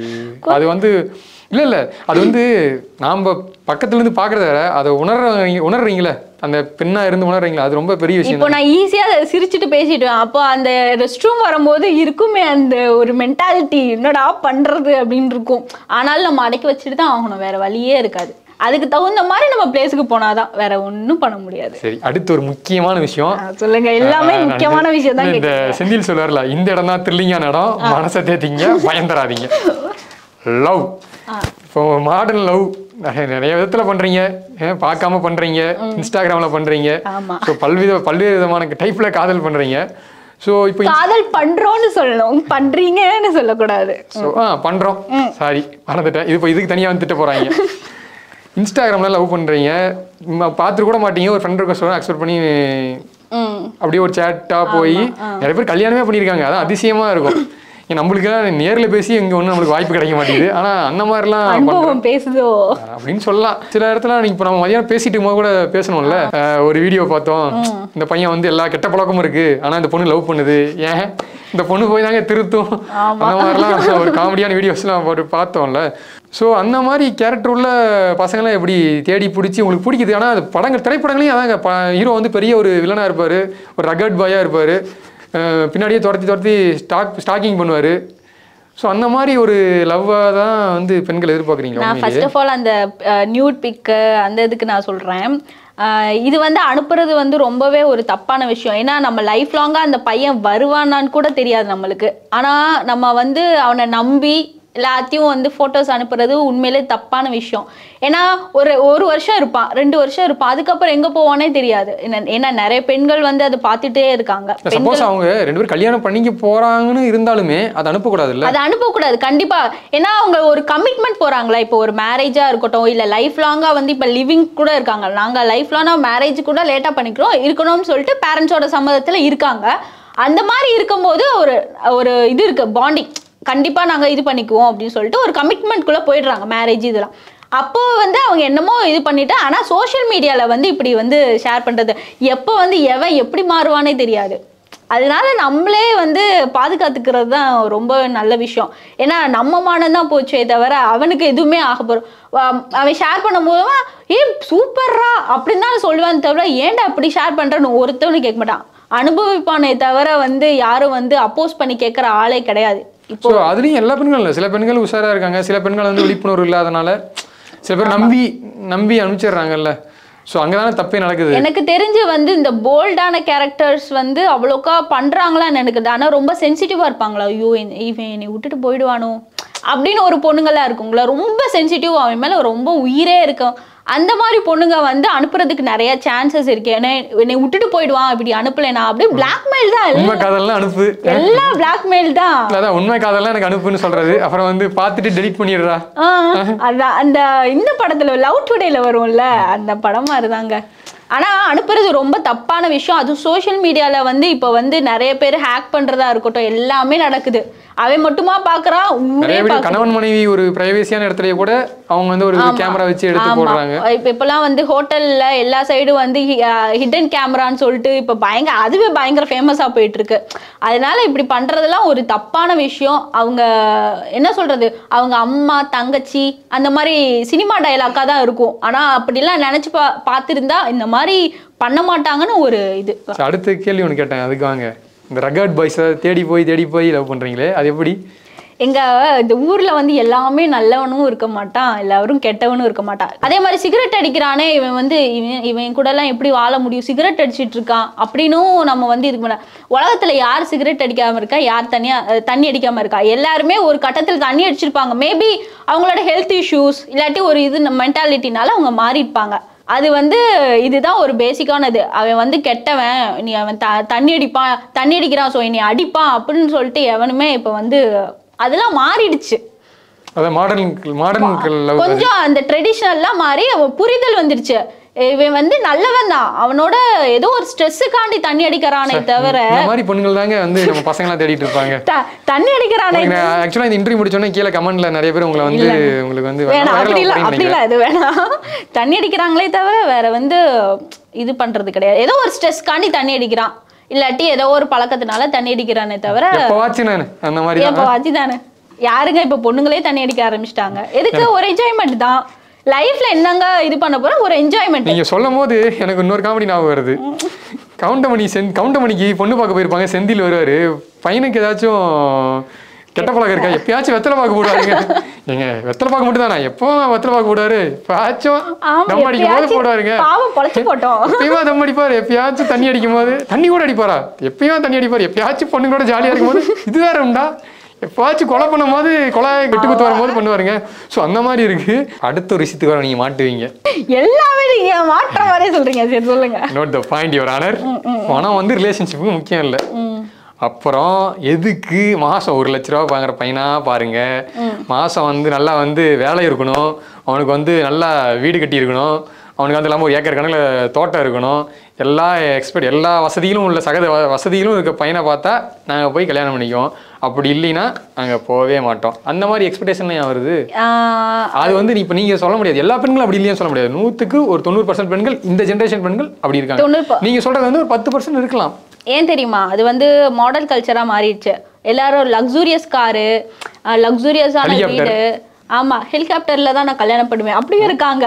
அது வந்து இல்ல இல்ல அது வந்து நாம பக்கத்துல இருந்து பாக்குறத விட அதை உணர்றீங்க உணர்றீங்களே அந்த பெண்ணா இருந்து உணர்றீங்களா அது ரொம்ப பெரிய விஷயம் இப்போ நான் ஈஸியா சிரிச்சுட்டு பேசிட்டேன் அப்போ அந்த ரெஸ்ட் ரூம் வரும்போது இருக்குமே அந்த ஒரு மென்டாலிட்டி என்னடா பண்றது அப்படின்னு இருக்கும் ஆனாலும் நம்ம அடக்கி வச்சுட்டு தான் ஆகணும் வேற வழியே இருக்காது அதுக்கு தகுந்த மாதிரி நம்ம பிளேஸுக்கு போனாதான் வேற ஒண்ணும் பண்ண முடியாது சரி அடுத்து ஒரு முக்கியமான விஷயம் ஆ, சொல்லுங்க எல்லாமே ஆஹ், முக்கியமான நான் விஷயம் தான் இந்த செந்தில் சொல்லுவார்ல இந்த இடம் தான் த்ரில்லிங்கான இடம் மனசை தேத்திங்க பயந்துராதீங்க லவ் இப்போ மாடர்ன் லவ் நிறைய விதத்துல பண்றீங்க ஏன் பார்க்காம பண்றீங்க இன்ஸ்டாகிராம்ல பண்றீங்க ஆமா ஸோ பல்வித பல்வேறு விதமான டைப்ல காதல் பண்றீங்க ஸோ இப்போ காதல் பண்றோம்னு சொல்லணும் பண்றீங்கன்னு சொல்லக்கூடாது ஸோ ஆ பண்ணுறோம் சாரி மறந்துட்டேன் இது இப்போ இதுக்கு தனியாக வந்து திட்ட போகிறாங்க இன்ஸ்டாகிராமில் லவ் பண்ணுறீங்க பார்த்துட்டு கூட மாட்டீங்க ஒரு ஃப்ரெண்ட் ரெக்வஸ்ட் அக்செப்ட் பண்ணி ம் அப்படியே ஒரு சேட்டாக போய் நிறைய பேர் கல்யாணமே பண்ணியிருக்காங்க அதான் அதிசயமாக இருக்கும் ஏன் நம்மளுக்கெல்லாம் நேரில் பேசி இங்கே ஒன்றும் நம்மளுக்கு வாய்ப்பு கிடைக்க மாட்டேங்குது ஆனால் அந்த மாதிரிலாம் பண்றோம். அனுபவம் பேசுதோ அப்படின்னு சொல்லலாம் சில இடத்துல இப்போ நம்ம மதியானம் பேசிட்டு இருக்கும்போது கூட பேசணும்ல அஹ் ஒரு வீடியோ பார்த்தோம் இந்த பையன் வந்து எல்லா கெட்ட பழக்கமும் இருக்கு ஆனா இந்த பொண்ணு லவ் பண்ணுது ஏன் இந்த பொண்ணு போய் தாங்க திருத்தும் அந்த மாதிரிலாம் ஒரு காமெடியான வீடியோஸ்லாம் போட்டு பார்த்தோம்ல ஸோ அந்த மாதிரி கேரக்டர் உள்ள பசங்களாம் எப்படி தேடி பிடிச்சி உங்களுக்கு பிடிக்குது ஆனால் அது படங்கள் திரைப்படங்களையும் அதாங்க ப ஹீரோ வந்து பெரிய ஒரு வில்லனாக இருப்பார் ஒரு ரகட் பாயாக இருப்பார் பின்னாடியே துரத்தி துரத்தி ஸ்டாக் ஸ்டாக்கிங் பண்ணுவார் ஸோ அந்த மாதிரி ஒரு லவ்வாக தான் வந்து பெண்கள் எதிர்பார்க்குறீங்களா நான் ஃபர்ஸ்ட் ஆஃப் ஆல் அந்த நியூட் பிக்கு அந்த இதுக்கு நான் சொல்கிறேன் இது வந்து அனுப்புறது வந்து ரொம்பவே ஒரு தப்பான விஷயம் ஏன்னா நம்ம லைஃப் லாங்காக அந்த பையன் வருவானான்னு கூட தெரியாது நம்மளுக்கு ஆனால் நம்ம வந்து அவனை நம்பி எல்லாத்தையும் வந்து ஃபோட்டோஸ் அனுப்புறது உண்மையிலே தப்பான விஷயம் ஏன்னா ஒரு ஒரு வருஷம் இருப்பான் ரெண்டு வருஷம் இருப்பான் அதுக்கப்புறம் எங்கே போவானே தெரியாது என்ன- ஏன்னா நிறைய பெண்கள் வந்து அதை பார்த்துட்டே இருக்காங்க சப்போஸ் அவங்க ரெண்டு பேரும் கல்யாணம் பண்ணிக்க போகிறாங்கன்னு இருந்தாலுமே அதை அனுப்பக்கூடாதுல்ல அதை அனுப்பக்கூடாது கண்டிப்பா ஏன்னா அவங்க ஒரு கமிட்மெண்ட் போறாங்களா இப்போ ஒரு மேரேஜா இருக்கட்டும் இல்ல லைஃப் லாங்கா வந்து இப்ப லிவிங் கூட இருக்காங்க நாங்க லைஃப் லாங்கா மேரேஜ் கூட லேட்டா பண்ணிக்கிறோம் இருக்கணும்னு சொல்லிட்டு பேரண்ட்ஸோட சம்மதத்துல இருக்காங்க அந்த மாதிரி இருக்கும்போது ஒரு ஒரு இது இருக்கு பாண்டிங் கண்டிப்பா நாங்க இது பண்ணிக்குவோம் அப்படின்னு சொல்லிட்டு ஒரு கமிட்மெண்ட்குள்ள போயிடுறாங்க மேரேஜ் இதெல்லாம் அப்போ வந்து அவங்க என்னமோ இது பண்ணிட்டு ஆனா சோஷியல் மீடியால வந்து இப்படி வந்து ஷேர் பண்றது எப்போ வந்து எவன் எப்படி மாறுவானே தெரியாது அதனால நம்மளே வந்து பாதுகாத்துக்கிறது தான் ரொம்ப நல்ல விஷயம் ஏன்னா நம்ம மானம் தான் போச்சே தவிர அவனுக்கு எதுவுமே ஆக போகிறோம் அவன் ஷேர் பண்ணும்போது ஏ சூப்பர்ரா அப்படின்னு தான் சொல்லுவான் தவிர ஏன்டா அப்படி ஷேர் பண்ணுறன்னு ஒருத்தவனு கேட்க மாட்டான் அனுபவிப்பானே தவிர வந்து யாரும் வந்து அப்போஸ் பண்ணி கேட்குற ஆளே கிடையாது ஸோ அதுலேயும் எல்லா பெண்களும் இல்லை சில பெண்கள் உஷாராக இருக்காங்க சில பெண்கள் வந்து விழிப்புணர்வு இல்லாதனால சில பேர் நம்பி நம்பி அனுப்பிச்சிடுறாங்கல்ல ஸோ அங்கே தானே தப்பே நடக்குது எனக்கு தெரிஞ்சு வந்து இந்த போல்டான கேரக்டர்ஸ் வந்து அவ்வளோக்கா பண்றாங்களான்னு எனக்கு ஆனா ரொம்ப சென்சிட்டிவா இருப்பாங்களா ஐயோ என்ன- இவன் என்னை விட்டுட்டு போயிடுவானோ அப்படின்னு ஒரு பொண்ணுங்களா இருக்குங்களா ரொம்ப சென்சிட்டிவ் அவன் மேல ரொம்ப உயிரே இருக்கும் அந்த மாதிரி பொண்ணுங்க வந்து அனுப்புறதுக்கு நிறைய சான்சஸ் இருக்கு ஏன்னா என்னை விட்டுட்டு போயிடுவான் இப்படி அனுப்பலைனா அப்படியே பிளாக்மெயில் தான் உண்மை எல்லாம் காதல்லாம் அனுப்பு எல்லாம் பிளாக்மெயில் தான் இல்ல, அதான் உண்மை காதல்லாம் எனக்கு அனுப்புன்னு சொல்றது அப்புறம் வந்து பார்த்துட்டு டெலிட் பண்ணிடுறா ஆ, அதான் அந்த இந்த படத்துல லவ் டுடேல வரும்ல அந்த படம் மாதிரிதாங்க ஆனா அனுப்புறது ரொம்ப தப்பான விஷயம் அதுவும் சோஷியல் மீடியால வந்து இப்போ வந்து நிறைய பேர் ஹேக் பண்றதா இருக்கட்டும் எல்லாமே நடக்குது அவன் மட்டுமா பாக்குறான் ஊரே நிறைய பேர் பாக்குது. கணவன் மனைவி ஒரு பிரைவேசியான இடத்துலயே கூட அவங்க வந்து ஒரு கேமரா வச்சு எடுத்து ஆமா. போடுறாங்க இப்ப இப்பெல்லாம் வந்து ஹோட்டல்ல எல்லா சைடும் வந்து ஹிடன் கேமரான்னு சொல்லிட்டு இப்ப பயங்கர அதுவே பயங்கர ஃபேமஸா போயிட்டு இருக்கு அதனால இப்படி பண்றதெல்லாம் ஒரு தப்பான விஷயம் அவங்க என்ன சொல்றது அவங்க அம்மா தங்கச்சி அந்த மாதிரி சினிமா டயலாக்கா தான் இருக்கும் ஆனா அப்படிலாம் நினைச்சு பா பார்த்திருந்தா இந்த மாதிரி பண்ண மாட்டாங்கன்னு ஒரு இது சரி, அடுத்த கேள்வி ஒன்று கேட்டேன் அதுக்கு வாங்க இந்த ரகட் பாய்ஸை தேடி போய் தேடி போய் லவ் பண்றீங்களே அது எப்படி எங்க இந்த ஊர்ல வந்து எல்லாமே நல்லவனும் இருக்க மாட்டான் எல்லாரும் கெட்டவனும் இருக்க மாட்டான் அதே மாதிரி சிகரெட் அடிக்கிறானே இவன் வந்து இவன் இவன் கூட எல்லாம் எப்படி வாழ முடியும் சிகரெட் அடிச்சிட்டு இருக்கான் அப்படின்னும் நம்ம வந்து இது பண்ண உலகத்துல யார் சிகரெட் அடிக்காம இருக்கா யார் தனியா அஹ், தண்ணி அடிக்காம இருக்கா எல்லாருமே ஒரு கட்டத்துல தண்ணி அடிச்சிருப்பாங்க மேபி அவங்களோட ஹெல்த் இஷ்யூஸ் இல்லாட்டி ஒரு இது மென்டாலிட்டினால அவங்க மாறியிருப்பாங்க அது வந்து இதுதான் ஒரு பேசிக்கானது அவன் வந்து கெட்டவன் நீ அவன் த தண்ணி அடிப்பான் தண்ணி அடிக்கிறான் ஸோ நீ அடிப்பான் அப்படின்னு சொல்லிட்டு எவனுமே இப்போ வந்து அதெல்லாம் மாறிடுச்சு அதான் மாடர்ன் மாடர்ன் லவ் கொஞ்சம் அந்த ட்ரெடிஷ்னல்லாம் மாறி அவன் புரிதல் வந்துடுச்சு இவன் வந்து நல்லவன் தான் அவனோட ஏதோ ஒரு ஸ்ட்ரெஸ்ஸுக்காண்டி தண்ணி அடிக்கிறானே தவிர இந்த மாதிரி பொண்ணுங்கள் தாங்க வந்து நம்ம பசங்களாம் தேடிட்டு இருப்பாங்க த- தண்ணி அடிக்கிறானே ஆக்சுவலாக இந்த இன்டர்வியூ முடிச்சோன்னே கீழே கமெண்ட்ல நிறைய பேர் உங்களை வந்து உங்களுக்கு வந்து வேணாம் viral அப்படி இல்ல ஆக அப்படி இல்ல அது வேணாம் தண்ணி அடிக்கிறாங்களே தவிர வேற வந்து இது பண்றது கிடையாது ஏதோ ஒரு ஸ்ட்ரெஸ்க்காண்டி தண்ணி அடிக்கிறான் இல்லாட்டி ஏதோ ஒரு பழக்கத்தினால தண்ணி அடிக்கிறானே தவிர எப்போவாச்சும் நான் அந்த மாதிரி இப்போ வாச்சி தானே யாருங்க இப்போ பொண்ணுங்களே தண்ணி அடிக்க ஆரம்பிச்சிட்டாங்க எதுக்கு ஒரு என்ஜாய்மெண்ட் தான் லைஃப்ல என்னங்க இது பண்ண போறோம் ஒரு என்ஜாய்மெண்ட் நீங்க சொல்லும் போது எனக்கு இன்னொரு காமெடி ஞாபகம் வருது கவுண்டமணி சென் கவுண்டமணிக்கு பொண்ணு பார்க்க போயிருப்பாங்க செந்தில் வருவாரு பையனுக்கு ஏதாச்சும் கெட்ட பழக்கம் இருக்கா எப்பயாச்சும் வெத்தலை பாக்கு போடுவாருங்க ஏங்க வெத்தலை பாக்கு மட்டும் தானே எப்போ வெத்தலை பாக்கு போடுவாரு எப்பயாச்சும் ஆமா, தம் அடிக்கும் போது எப்பயாச்சும் போடுவாருங்க பாவம் பொழைச்சு போட்டோம். எப்பயுமா தம் அடிப்பாரு எப்பயாச்சும் தண்ணி அடிக்கும் போது தண்ணி கூட அடிப்பாரா எப்பயும் தண்ணி அடிப்பாரு எப்பயாச்சும் பொண்ணுங்களோட ஜாலியா இருக்கும் போது இது வேற உண்டா எப்பயாச்சும் கொலை பண்ணும் போது கொலை கெட்டு குத்து வரும்போது பண்ணுவாருங்க ஸோ அந்த மாதிரி இருக்கு அடுத்த ஒரு விஷயத்துக்கு வர நீங்க மாட்டுவீங்க எல்லாமே நீங்க மாற்ற மாதிரியே சொல்றீங்க சரி சொல்லுங்க note the point your honour பணம் வந்து ரிலேஷன்ஷிப்புக்கு முக்கியம் இல்லை அப்புறம் எதுக்கு மாதம் ஒரு லட்ச ரூபா வாங்குற பையனா பாருங்க மாதம் வந்து நல்லா வந்து வேலை இருக்கணும் அவனுக்கு வந்து நல்லா வீடு கட்டி இருக்கணும் அவனுக்கு வந்து இல்லாமல் ஒரு ஏக்கர் கணக்கில் தோட்டம் இருக்கணும் எல்லா எக்ஸ்பெக்ட் எல்லா வசதிகளும் உள்ள சகத வ- வசதிகளும் இருக்க பையனை பார்த்தா நாங்கள் போய் கல்யாணம் பண்ணிக்குவோம் அப்படி இல்லைன்னா நாங்கள் போகவே மாட்டோம் அந்த மாதிரி எக்ஸ்பெக்டேஷன் ஏன் வருது ஆஹ் அது வந்து நீ இப்போ நீங்கள் சொல்ல முடியாது எல்லா பெண்களும் அப்படி இல்லைன்னு சொல்ல முடியாது நூற்றுக்கு ஒரு தொண்ணூறு பர்சன்ட் பெண்கள் இந்த ஜென்ரேஷன் பெண்கள் அப்படி இருக்காங்க தொண்ணூறு ப- நீங்கள் சொல்கிறது வந்து ஒரு பத்து பர்சன்ட் இருக்கலாம் ஏன் தெரியுமா அது வந்து மாடல் கல்ச்சரா மாறிடுச்சு எல்லாரும் லக்ஸூரியஸ் காரு லக்ஸூரியஸான Helicopter. வீடு ஆமா ஹெலிகாப்டர்ல தான் நான் கல்யாணம் பண்ணுவேன் அப்படியும் இருக்காங்க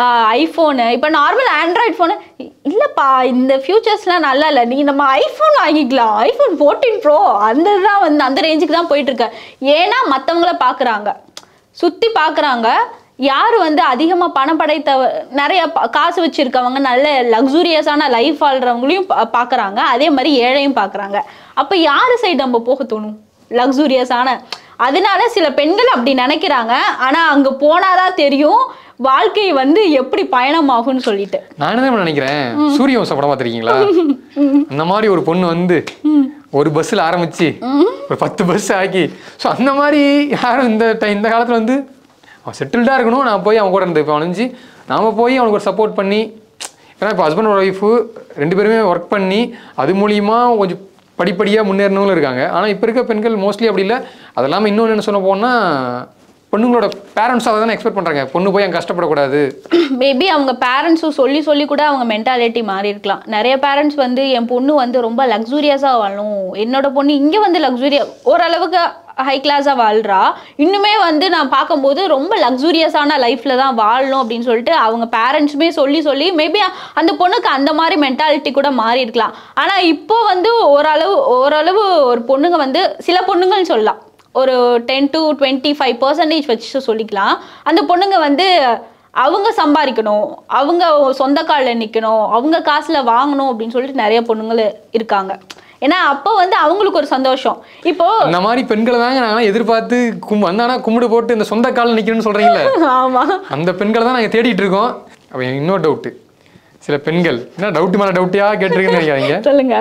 ஐஃபோனு இப்போ நார்மல் ஆண்ட்ராய்ட் ஃபோனு இல்லப்பா இந்த ஃபியூச்சர்ஸ்லாம் நல்லா இல்லை நீ நம்ம ஐஃபோன் வாங்கிக்கலாம் ஐஃபோன் ஃபோர்டீன் ப்ரோ அந்த தான் வந்து அந்த ரேஞ்சுக்கு தான் போயிட்டு இருக்க ஏன்னா மற்றவங்கள பார்க்குறாங்க சுற்றி பார்க்குறாங்க யார் வந்து அதிகமாக பணம் படைத்த நிறைய ப- காசு வச்சிருக்கவங்க நல்ல லக்ஸூரியஸான லைஃப் வாழ்றவங்களையும் பா- பார்க்கறாங்க அதே மாதிரி ஏழையும் பார்க்கறாங்க அப்போ யார் சைடு நம்ம போக தோணும் லக்ஸூரியஸான அதனால சில பெண்கள் அப்படி நினைக்கிறாங்க ஆனா அங்க போனாதான் தெரியும் வாழ்க்கை வந்து எப்படி பயணமாகும்னு சொல்லிட்டு நான் என்ன தெரியுமா நினைக்கிறேன் சூரிய வம்சம் படம் பார்த்திருக்கீங்களா அந்த மாதிரி ஒரு பொண்ணு வந்து ஒரு பஸ்ஸில் ஆரம்பிச்சு ஒரு பத்து பஸ் ஆக்கி ஸோ அந்த மாதிரி யாரும் இந்த ti- இந்த காலத்தில் வந்து அவன் செட்டில்டாக இருக்கணும் நான் போய் அவன் கூட இருந்து இப்போ அணிஞ்சு நாம போய் அவனுக்கு ஒரு சப்போர்ட் பண்ணி ஏன்னா இப்போ ஹஸ்பண்ட் ஒய்ஃபு ரெண்டு பேருமே ஒர்க் பண்ணி அது மூலியமா கொஞ்சம் படிப்படியாக முன்னேறினவங்களும் இருக்காங்க ஆனால் இப்போ இருக்க பெண்கள் மோஸ்ட்லி அப்படி இல்லை அது இல்லாமல் இன்னொன்று என்ன சொல்ல போனால் பொண்ணுங்களோட பேரண்ட்ஸ் அதை தானே எக்ஸ்பெக்ட் பண்ணுறாங்க பொண்ணு போய் அங்கே கஷ்டப்படக்கூடாது மேபி அவங்க பேரண்ட்ஸும் சொல்லி சொல்லி கூட அவங்க மென்டாலிட்டி மாறி இருக்கலாம் நிறைய பேரண்ட்ஸ் வந்து என் பொண்ணு வந்து ரொம்ப லக்ஸூரியஸாக வாழணும் என்னோட பொண்ணு இங்கே வந்து லக்ஸூரியா ஓரளவுக்கு ஹை கிளாஸாக வாழ்றா இன்னுமே வந்து நான் பார்க்கும்போது ரொம்ப லக்ஸூரியஸான லைஃப்பில் தான் வாழணும் அப்படின்னு சொல்லிட்டு அவங்க பேரண்ட்ஸுமே சொல்லி சொல்லி மேபி அந்த பொண்ணுக்கு அந்த மாதிரி மென்டாலிட்டி கூட மாறி இருக்கலாம் ஆனால் இப்போ வந்து ஓரளவு ஓரளவு ஒரு பொண்ணுங்க வந்து சில பொண்ணுங்கன்னு சொல்லலாம் ஒரு ten to twenty five percentage வச்சு சொல்லிக்கலாம் அந்த பொண்ணுங்க வந்து அவங்க சம்பாதிக்கணும் அவங்க சொந்த காலில் நிற்கணும் அவங்க காசில் வாங்கணும் அப்படின்னு சொல்லிட்டு நிறைய பொண்ணுங்கள் இருக்காங்க ஏன்னா அப்போ வந்து அவங்களுக்கு ஒரு சந்தோஷம் இப்போ அந்த மாதிரி பெண்களை தாங்க நாங்களாம் எதிர்பார்த்து கும் வந்தானா கும்பிடு போட்டு இந்த சொந்த காலில் நிற்கணும்னு சொல்கிறீங்களே ஆமா அந்த பெண்களை தான் நாங்கள் தேடிட்டு இருக்கோம் அப்போ எனக்கு இன்னொரு டவுட்டு சில பெண்கள் என்ன டவுட் மேலே டவுட்டியாக கேட்டிருக்கேன்னு நினைக்காதீங்க சொல்லுங்க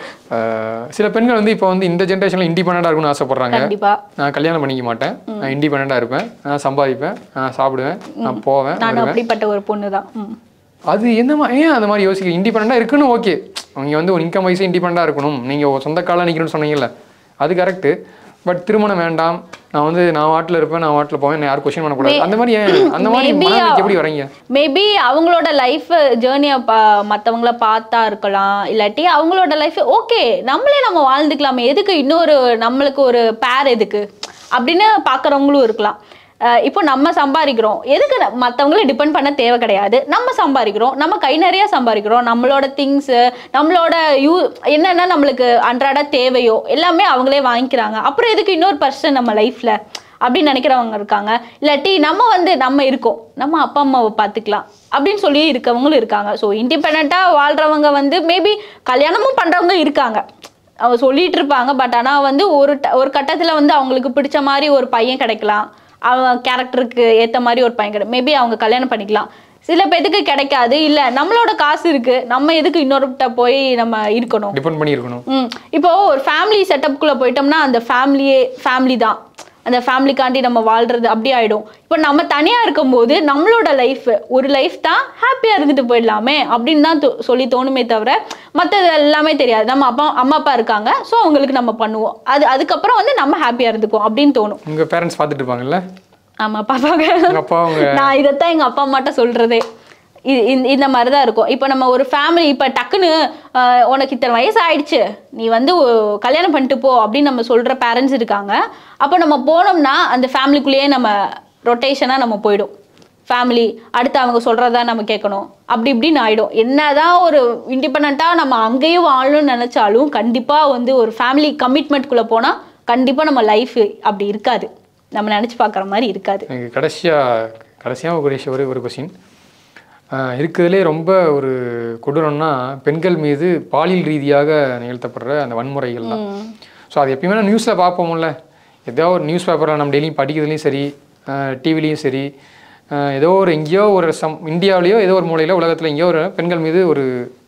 அஹ், சில பெண்கள் வந்து இப்போ வந்து இந்த ஜென்ரேஷனில் இண்டிபெண்டாக இருக்கணும்னு ஆசைப்படுறாங்க கண்டிப்பா நான் கல்யாணம் பண்ணிக்க மாட்டேன் நான் இண்டிபெண்டாக இருப்பேன் நான் சம்பாதிப்பேன் நான் சாப்பிடுவேன் நான் போவேன் நான் வருவேன் அப்படிப்பட்ட ஒரு பொண்ணு தான் ம். அது என்ன மா- ஏன் அந்த மாதிரி யோசிக்க இண்டிபெண்டாக இருக்குன்னு ஓகே அவங்க வந்து ஒரு இன்கம் வைஸே இண்டிபெண்டாக இருக்கணும் நீங்கள் சொந்த காலில் நிற்கணும்னு சொன்னீங்கல்ல அது கரெக்டு பட் திருமணம் வேண்டாம் நான் வந்து நான் வாட்டில் இருப்பேன் நான் வாட்டில் போவேன் நான் யாரும் கொஸ்டின் பண்ணக்கூடாது அந்த மாதிரி ஏன் அந்த மாதிரி Maybe மனநிலைக்கு எப்படி வரீங்க மேபி அவங்களோட லைஃப் ஜேர்னியை பா மற்றவங்கள பார்த்தா இருக்கலாம் இல்லாட்டி அவங்களோட லைஃப் ஓகே நம்மளே நம்ம வாழ்ந்துக்கலாமே எதுக்கு இன்னொரு நம்மளுக்கு ஒரு பேர் எதுக்கு அப்படின்னு பார்க்குறவங்களும் இருக்கலாம் அஹ் இப்போ நம்ம சம்பாதிக்கிறோம் எதுக்கு மற்றவங்கள டிபெண்ட் பண்ண தேவை கிடையாது நம்ம சம்பாதிக்கிறோம் நம்ம கை நிறைய சம்பாதிக்கிறோம் நம்மளோட திங்ஸு நம்மளோட யூ என்னென்ன நம்மளுக்கு அன்றாட தேவையோ எல்லாமே அவங்களே வாங்கிக்கிறாங்க அப்புறம் எதுக்கு இன்னொரு பர்சன் நம்ம லைஃப்பில் அப்படின்னு நினைக்கிறவங்க இருக்காங்க இல்லாட்டி நம்ம வந்து நம்ம இருக்கோம் நம்ம அப்பா அம்மாவை பார்த்துக்கலாம் அப்படின்னு சொல்லி இருக்கவங்களும் இருக்காங்க ஸோ இண்டிபெண்ட்டாக வாழ்கிறவங்க வந்து மேபி கல்யாணமும் பண்ணுறவங்க இருக்காங்க அவங்க சொல்லிட்டு இருப்பாங்க பட் ஆனால் வந்து ஒரு ட- ஒரு கட்டத்தில் வந்து அவங்களுக்கு பிடிச்ச மாதிரி ஒரு பையன் கிடைக்கலாம் அவன் கேரக்டருக்கு ஏற்ற மாதிரி ஒரு பையன் கிடை மேபி அவங்க கல்யாணம் பண்ணிக்கலாம் சில பேத்துக்கு கிடைக்காது இல்லை நம்மளோட காசு இருக்கு நம்ம எதுக்கு இன்னொருட்ட போய் நம்ம இருக்கணும் டிபெண்ட் பண்ணி இருக்கணும் ம் இப்போ ஒரு ஃபேமிலி செட்டப்குள்ளே போயிட்டோம்னா அந்த ஃபேமிலியே ஃபேமிலி தான் அந்த ஃபேமிலிக்காண்டி நம்ம வாழ்றது அப்படி ஆயிடும் இப்போ நம்ம தனியாக இருக்கும்போது நம்மளோட லைஃப் ஒரு லைஃப் தான் ஹாப்பியாக இருந்துட்டு போயிடலாமே அப்படின்னு தான் தோ- சொல்லி தோணுமே தவிர மற்றது எல்லாமே தெரியாது நம்ம அப்பா அம்மா அப்பா இருக்காங்க ஸோ அவங்களுக்கு நம்ம பண்ணுவோம் அது அதுக்கப்புறம் வந்து நம்ம ஹாப்பியாக இருந்துக்குவோம் அப்படின்னு தோணும் உங்கள் பேரண்ட்ஸ் பார்த்துட்டு இருப்பாங்கல்ல ஆமாம் பாப்பாங்க உங்கள் அப்பா உங்க நான் இதைத்தான் எங்கள் அப்பா அம்மாட்ட சொல்கிறதே இந்த இந்த மாதிரி தான் இருக்கும் இப்போ நம்ம ஒரு ஃபேமிலி இப்போ டக்குன்னு ஆஹ், உனக்கு இத்தனை வயசு ஆயிடுச்சு நீ வந்து ஒ- கல்யாணம் பண்ணிட்டு போ அப்படின்னு நம்ம சொல்கிற பேரண்ட்ஸ் இருக்காங்க அப்போ நம்ம போனோம்னா அந்த ஃபேமிலிக்குள்ளேயே நம்ம ரொட்டேஷனாக நம்ம போயிடும் ஃபேமிலி அடுத்து அவங்க சொல்கிறதா நம்ம கேட்கணும் அப்படி இப்படின்னு ஆகிடும் என்னதான் ஒரு இண்டிபெண்ட்டாக நம்ம அங்கேயும் வாழணும்னு நினச்சாலும் கண்டிப்பாக வந்து ஒரு ஃபேமிலி கமிட்மெண்ட்குள்ளே போனால் கண்டிப்பாக நம்ம லைஃப் அப்படி இருக்காது நம்ம நினச்சி பார்க்குற மாதிரி இருக்காது எனக்கு கடைசியாக கடைசியாக ஒரு விஷயம் ஒரே ஒரு கொஸ்டின் இருக்கிறதுலே ரொம்ப ஒரு கொடூரம்னா பெண்கள் மீது பாலியல் ரீதியாக நிகழ்த்தப்படுற அந்த வன்முறைகள் தான் ஸோ அது எப்பயுமே நான் நியூஸில் பார்ப்போம்ல ஏதோ ஒரு நியூஸ் பேப்பரில் நம்ம டெய்லியும் படிக்கிறதுலையும் சரி டிவிலையும் சரி அஹ், ஏதோ ஒரு எங்கேயோ ஒரு சம் இந்தியாவிலேயோ ஏதோ ஒரு மூலையில் உலகத்தில் எங்கேயோ ஒரு பெண்கள் மீது ஒரு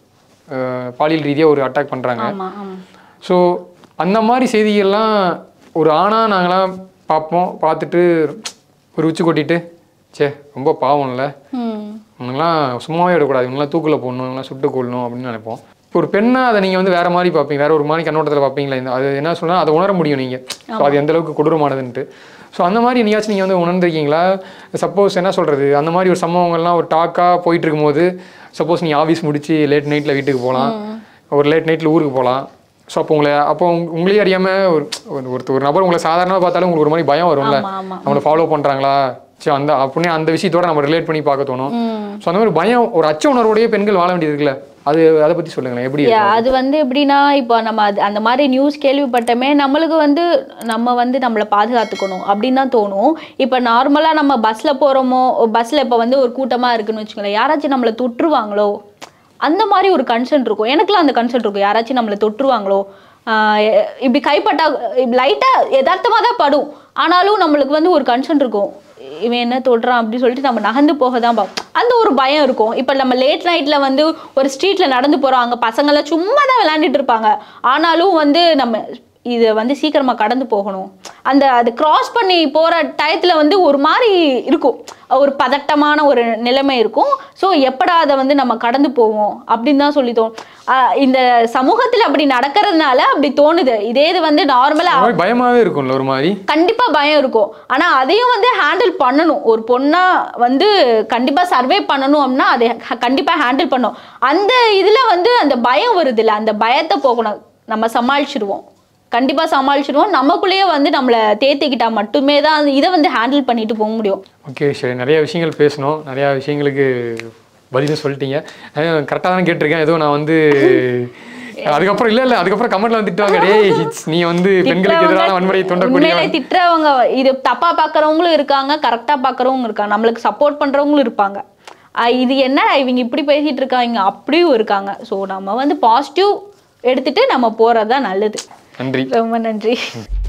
அஹ், பாலியல் ரீதியாக ஒரு அட்டாக் பண்ணுறாங்க ஆமா ஆமா ஸோ அந்த மாதிரி செய்திகள்லாம் ஒரு ஆணாக நாங்களாம் பார்ப்போம் பார்த்துட்டு ஒரு உச்சி கொட்டிட்டு ச்சே ரொம்ப பாவம்ல ம் இவங்கெல்லாம் சும்மாவே விடக்கூடாது இவங்கெல்லாம் தூக்கில் போடணும் இவங்கெல்லாம் சுட்டு கொள்ளணும் அப்படின்னு நினைப்போம் இப்போ ஒரு பெண்ணா அதை நீங்கள் வந்து வேற மாதிரி பார்ப்பீங்க வேற ஒரு மாதிரி கண்ணோட்டத்தில் பார்ப்பீங்களா இந்த அது என்ன சொன்னால் அதை உணர முடியும் நீங்கள் ஸோ அது எந்த அளவுக்கு கொடூரமானதுன்ட்டு ஸோ அந்த மாதிரி நீயாச்சும் நீங்கள் வந்து உணர்ந்திருக்கீங்களா சப்போஸ் என்ன சொல்கிறது அந்த மாதிரி ஒரு சம்பவங்கள்லாம் ஒரு டாக்காக போயிட்டு இருக்கும்போது சப்போஸ் நீ ஆஃபீஸ் முடிச்சு லேட் நைட்டில் வீட்டுக்கு போகலாம் ஒரு லேட் நைட்டில் ஊருக்கு போகலாம் ஸோ அப்போ உங்களை அப்போ உங்க- உங்களையே அறியாமல் ஒரு ஒரு- ஒருத்தர் ஒரு நபர் உங்களை சாதாரணமாக பார்த்தாலும் உங்களுக்கு ஒரு மாதிரி பயம் வரும்ல ஆமா ஆமா நம்மளை ஃபாலோ பண்ணுறாங்களா ஸோ அந்த அப்படின்னு அந்த விஷயத்தோட நம்ம ரிலேட் பண்ணி பார்க்க தோணும் ஸோ அந்த மாதிரி பயம் ஒரு அச்ச உணர்வோடய பெண்கள் வாழ வேண்டியது இருக்குல்ல அது அதை பற்றி சொல்லுங்களேன் எப்படி Yeah, அது வந்து எப்படின்னா இப்போ நம்ம அது அந்த மாதிரி நியூஸ் கேள்விப்பட்டமே நம்மளுக்கு வந்து நம்ம வந்து நம்மளை பாதுகாத்துக்கணும் அப்படின்னு தான் தோணும் இப்போ நார்மலாக நம்ம பஸ்ஸில் போகிறோமோ பஸ்ஸில் இப்போ வந்து ஒரு கூட்டமாக இருக்குன்னு வச்சுக்கோங்களேன் யாராச்சும் நம்மளை தொற்றுவாங்களோ அந்த மாதிரி ஒரு கன்சர்ன் இருக்கும் எனக்குலாம் அந்த கன்சர்ன் இருக்கும் யாராச்சும் நம்மளை தொற்றுவாங்களோ ஆஹ் எ- இப்படி கைப்பட்டா லைட்டாக யதார்த்தமாக தான் படும் ஆனாலும் நம்மளுக்கு வந்து ஒரு கன்சர்ன் இருக்கும் இவன் என்ன தொடுறான் அப்படின்னு சொல்லிட்டு நம்ம நகர்ந்து போக தான் பார்ப்போம் அந்த ஒரு பயம் இருக்கும் இப்போ நம்ம லேட் நைட்டில் வந்து ஒரு ஸ்ட்ரீட்டில் நடந்து போகிறோம் அங்கே பசங்களாம் சும்மா தான் விளையாண்டுட்டு இருப்பாங்க ஆனாலும் வந்து நம்ம இதை வந்து சீக்கிரமாக கடந்து போகணும் அந்த அது கிராஸ் பண்ணி போகிற டயத்தில் வந்து ஒரு மாதிரி இருக்கும் ஒரு பதட்டமான ஒரு நிலைமை இருக்கும் ஸோ எப்படா அதை வந்து நம்ம கடந்து போவோம் அப்படின்னு தான் சொல்லி தோணும் ஆஹ் இந்த சமூகத்தில் அப்படி நடக்கிறதுனால அப்படி தோணுது இதே இது வந்து நார்மலாக ஒரு மாதிரி பயமாவே இருக்கும்ல ஒரு மாதிரி கண்டிப்பா பயம் இருக்கும் ஆனா அதையும் வந்து ஹேண்டில் பண்ணணும் ஒரு பொண்ணா வந்து கண்டிப்பா சர்வே பண்ணணும் அப்படின்னா அதை ஹ- கண்டிப்பா ஹேண்டில் பண்ணும் அந்த இதுல வந்து அந்த பயம் வருது இல்ல அந்த பயத்தை போகணும் நம்ம சமாளிச்சிடுவோம் கண்டிப்பா சமாளிச்சிடுவோம் நமக்குள்ளேயே வந்து நம்மளை தேத்திக்கிட்டா மட்டுமே தான் அந்த இதை வந்து ஹேண்டில் பண்ணிட்டு போக முடியும் ஓகே சரி நிறைய விஷயங்கள் பேசணும் நிறையா விஷயங்களுக்கு பதிலும் சொல்லிட்டீங்க கரெக்டாக தான் கேட்டிருக்கேன் ஏதோ நான் வந்து அதுக்கப்புறம் இல்லை இல்லை அதுக்கப்புறம் கமெண்ட்ல வந்து திட்டுவாங்க டேய் hits, நீ வந்து பெண்களுக்கு எதிரான வன்முறையை தூண்டக்கூடிய உண்மையிலே திட்டுறவங்க இது தப்பா பாக்குறவங்களும் இருக்காங்க கரெக்டா பாக்குறவங்க இருக்காங்க நம்மளுக்கு சப்போர்ட் பண்றவங்களும் இருப்பாங்க ஆஹ் இது என்னடா இவங்க இப்படி பேசிட்டு இருக்காங்க அப்படியும் இருக்காங்க ஸோ நம்ம வந்து பாசிட்டிவ் எடுத்துட்டு நம்ம போறது தான் நல்லது நன்றி ரொம்ப நன்றி